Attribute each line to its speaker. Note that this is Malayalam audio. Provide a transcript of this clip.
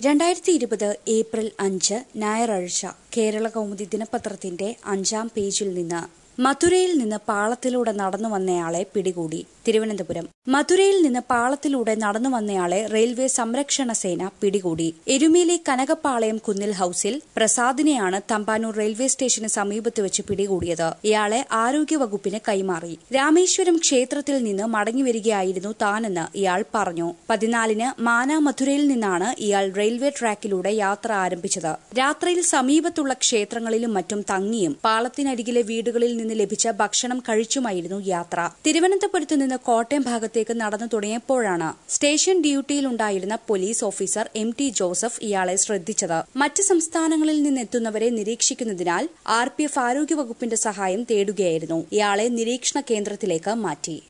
Speaker 1: രണ്ടായിരത്തി ഇരുപത് ഏപ്രിൽ അഞ്ച് ഞായറാഴ്ച കേരള കൗമുദി ദിനപത്രത്തിന്റെ അഞ്ചാം പേജിൽ നിന്ന് മധുരയിൽ നിന്ന് പാളത്തിലൂടെ നടന്നു വന്നയാളെ പിടികൂടി തിരുവനന്തപുരം മധുരയിൽ നിന്ന് പാളത്തിലൂടെ നടന്നു വന്നയാളെ റെയിൽവേ സംരക്ഷണ സേന പിടികൂടി എരുമേലി കനകപ്പാളയം കുന്നിൽ ഹൌസിൽ പ്രസാദിനെയാണ് തമ്പാനൂർ റെയിൽവേ സ്റ്റേഷന് സമീപത്ത് വെച്ച് പിടികൂടിയത് ഇയാളെ ആരോഗ്യവകുപ്പിന് കൈമാറി രാമേശ്വരം ക്ഷേത്രത്തിൽ നിന്ന് മടങ്ങിവരികയായിരുന്നു താനെന്ന് ഇയാൾ പറഞ്ഞു പതിനാലിന് മാന മധുരയിൽ നിന്നാണ് ഇയാൾ റെയിൽവേ ട്രാക്കിലൂടെ യാത്ര ആരംഭിച്ചത് രാത്രിയിൽ സമീപത്തുള്ള ക്ഷേത്രങ്ങളിലും മറ്റും തങ്ങിയും പാളത്തിനരികിലെ വീടുകളിൽ നിന്ന് ലഭിച്ച ഭക്ഷണം കഴിച്ചുമായിരുന്നു യാത്ര തിരുവനന്തപുരത്ത് നിന്ന് കോട്ടയം ഭാഗത്തേക്ക് നടന്നു തുടങ്ങിയപ്പോഴാണ് സ്റ്റേഷൻ ഡ്യൂട്ടിയിലുണ്ടായിരുന്ന police officer M T Joseph ഇയാളെ ശ്രദ്ധിച്ചത് മറ്റ് സംസ്ഥാനങ്ങളിൽ നിന്നെത്തുന്നവരെ നിരീക്ഷിക്കുന്നതിനാൽ ആർ പി എഫ് ആരോഗ്യവകുപ്പിന്റെ സഹായം തേടുകയായിരുന്നു ഇയാളെ നിരീക്ഷണ കേന്ദ്രത്തിലേക്ക് മാറ്റി